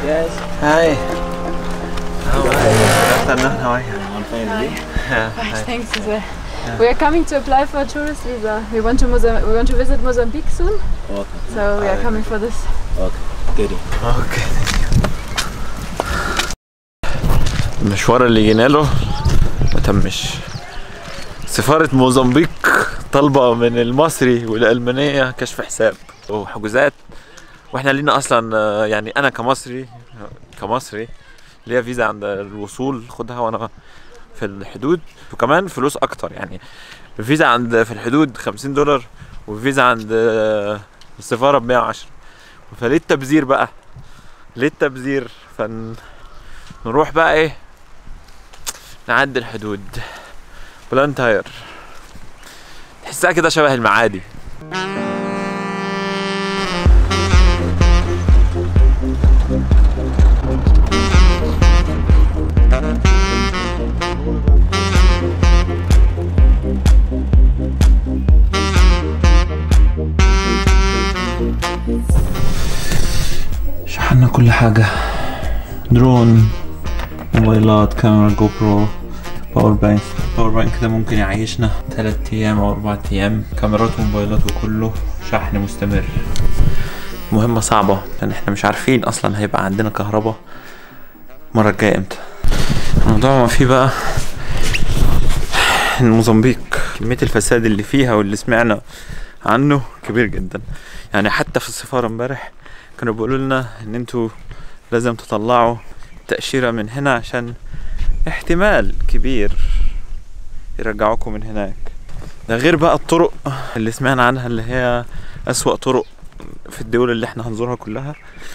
Yes. Hi. How are you? Good afternoon. How are you? I'm fine. Hi. Yeah. Hi. Thanks. Suzanne. We are coming to apply for a tourist visa. We want to Moza- we want to visit Mozambique soon, Okay. so we are coming for this. Okay. Good. اوكي المشوار اللي جينا له ما تمش سفارة موزمبيق طالبة من المصري والألمانية كشف حساب وحجوزات واحنا لينا اصلا آه، يعني انا كمصري كمصري ليا فيزا عند الوصول خدها وانا في الحدود وكمان فلوس اكتر يعني الفيزا عند في الحدود 50 دولار والفيزا عند آه، السفارة ب 110 فليه التبذير بقى ليه التبذير فنروح بقى ايه نعدي الحدود بلانتاير تحسها كده شبه المعادي شحنا كل حاجة درون موبايلات كاميرا جو برو باور بانك باور بانك ده ممكن يعيشنا تلات ايام او اربع ايام كاميرات وموبايلات وكله شحن مستمر مهمة صعبة لان احنا مش عارفين اصلا هيبقى عندنا كهرباء المرة الجاية امتى الموضوع ما فيه بقى إن موزمبيق كمية الفساد اللي فيها واللي سمعنا عنه كبير جدا يعني حتى في السفارة امبارح كانوا بيقولوا لنا ان انتوا لازم تطلعوا تأشيرة من هنا عشان احتمال كبير يرجعوكم من هناك ده غير بقى الطرق اللي سمعنا عنها اللي هي أسوأ طرق في الدول اللي احنا هنزورها كلها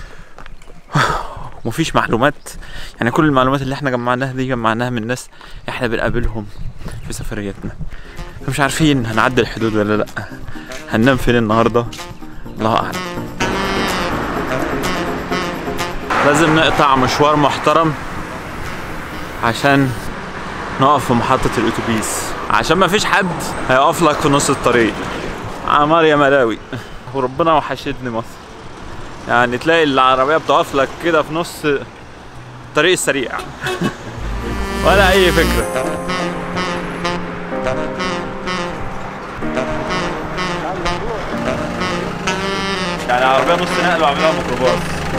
مفيش معلومات يعني كل المعلومات اللي احنا جمعناها دي جمعناها من ناس احنا بنقابلهم في سفرياتنا مش عارفين هنعدي الحدود ولا لا هننام فين النهارده الله اعلم لازم نقطع مشوار محترم عشان نقف في محطة الأتوبيس عشان ما فيش حد هيقف لك في نص الطريق عمار يا ملاوي وربنا وحشتني مصر يعني تلاقي العربية بتقف لك كده في نص الطريق السريع ولا أي فكرة يعني عربية نص نقل وعاملها ميكروباص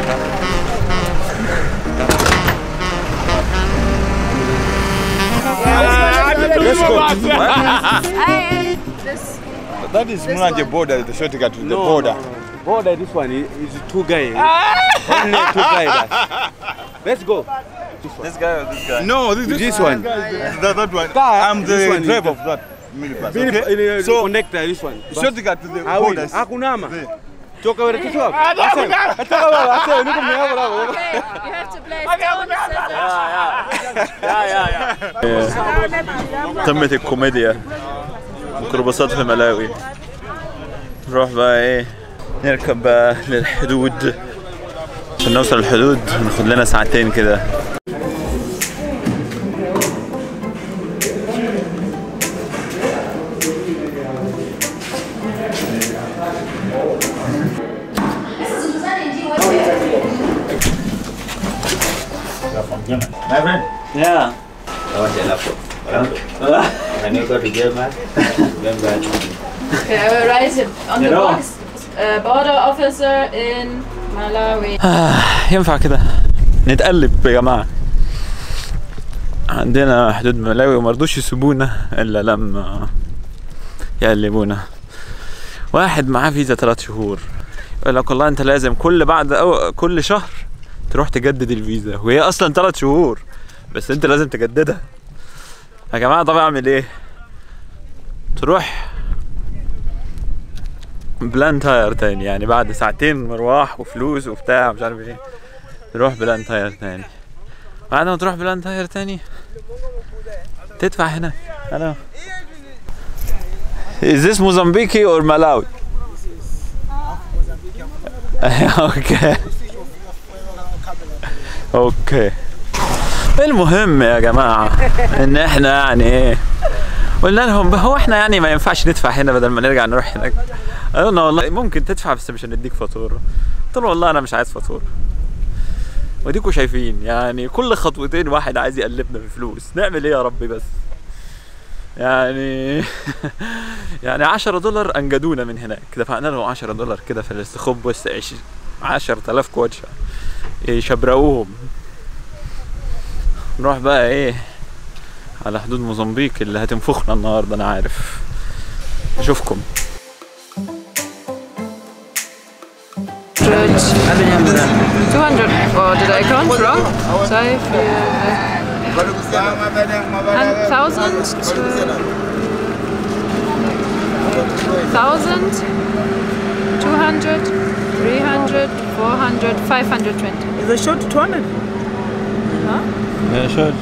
Let's go. I, this. That is Mulanje border, the shortcut to the border. Border, this one is, is two guys. Only two guys. Let's go. This guy or this guy? No, this, This one. That, that one. Car, I'm this the one is driver the- of that minibus. Mini- Okay? uh, So, connector, this one. shortcut to the Ah, oui. border. Hakunama. Toka wele tutu hapo. Ase, toka wele, ase, niko mwenyewe hapo. Okay, you have to play stone scissors. قمة الكوميديا ميكروباصات في ملاوي نروح بقى ايه نركب بقى للحدود عشان نوصل الحدود ناخد لنا ساعتين كده My friend, Yeah. I want your laptop. When you go to Germany, remember Okay, I will write it on the Genau. box. Uh, border officer in Malawi. ينفع كده نتقلب يا جماعة عندنا حدود ملاوي ومرضوش يسيبونا إلا لما يقلبونا واحد معاه فيزا ثلاث شهور يقول لك والله انت لازم كل بعد أو كل شهر تروح تجدد الفيزا وهي اصلا ثلاث شهور بس انت لازم تجددها يا جماعة طب اعمل ايه تروح بلان تاير تاني يعني بعد ساعتين مروح وفلوس وبتاع مش عارف ايه تروح بلان تاير تاني بعد ما تروح بلان تاير تاني تدفع هنا انا Is this Mozambique or Malawi? اوكي اوكي المهم يا جماعة ان احنا يعني ايه قلنا لهم هو احنا يعني ما ينفعش ندفع هنا بدل ما نرجع نروح هناك قالوا لنا والله ممكن تدفع بس مش هنديك فاتورة قلت له والله انا مش عايز فاتورة وديكوا شايفين يعني كل خطوتين واحد عايز يقلبنا في فلوس نعمل ايه يا ربي بس يعني يعني 10 دولار انجدونا من هناك دفعنا لهم 10 دولار كده في الاستخب بس 10000 كوتشة يشبرقوهم نروح بقى ايه على حدود موزمبيق اللي هتنفخنا النهارده انا عارف اشوفكم 200 or did I count wrong? Sorry if you, and thousand thousand two hundred three hundred four hundred five hundred twenty Is a short 200? يا شوف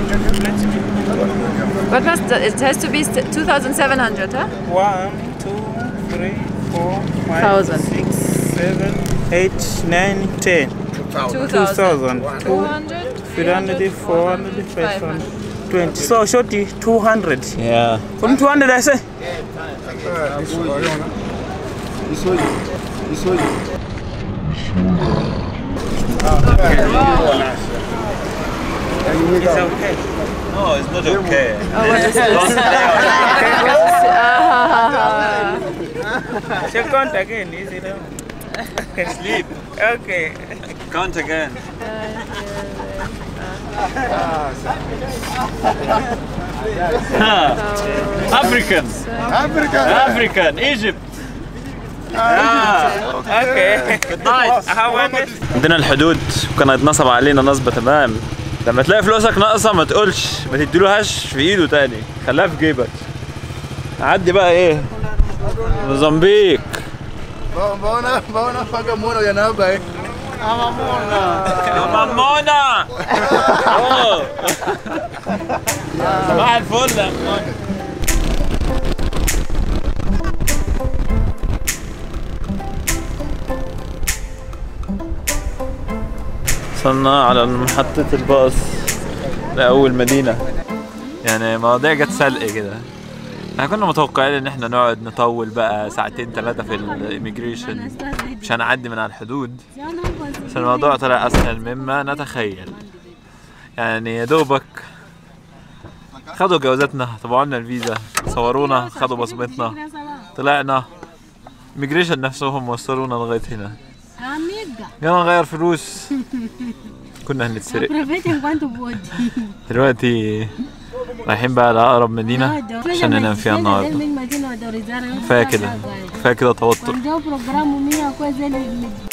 what must the, it has to be st- 2700 huh? One, two, three, four, five, Thousand. six, seven, eight, nine, ten. 2000 2,000. 200 300, 400, 500, 20. So shorty 200. يا From 200 I say. It's okay. No, it's not okay. oh what is this ah, Shall count again, is it? Sleep. Okay. Count again. African. African. Egypt. Okay. How about it? عندنا الحدود وكان اتنصب علينا نصبة تمام لما تلاقي فلوسك ناقصة ما تقولش ما تديلوهاش في ايده تاني خليها في جيبك عدي بقى ايه موزمبيق Mbona mbona mpaka muone yanaba eh. مامونا أوه. صباح الفل يا مامونا. وصلنا على محطة الباص لأول مدينة يعني مواضيع جت سلق كده احنا كنا متوقعين ان احنا نقعد نطول بقى ساعتين ثلاثة في الاميجريشن مش هنعدي من على الحدود بس الموضوع طلع اسهل مما نتخيل يعني يا دوبك خدوا جوازاتنا طبعوا لنا الفيزا صورونا خدوا بصمتنا طلعنا ميجريشن نفسهم وصلونا لغايه هنا Amiga, يلا نغير فلوس كنا هنتسرق aproveita enquanto pode. دلوقتي رايحين بقى لأقرب مدينة عشان ننام فيها النهاردة كفاية كده كفاية كده توتر Quando eu programo minha coisa, ele me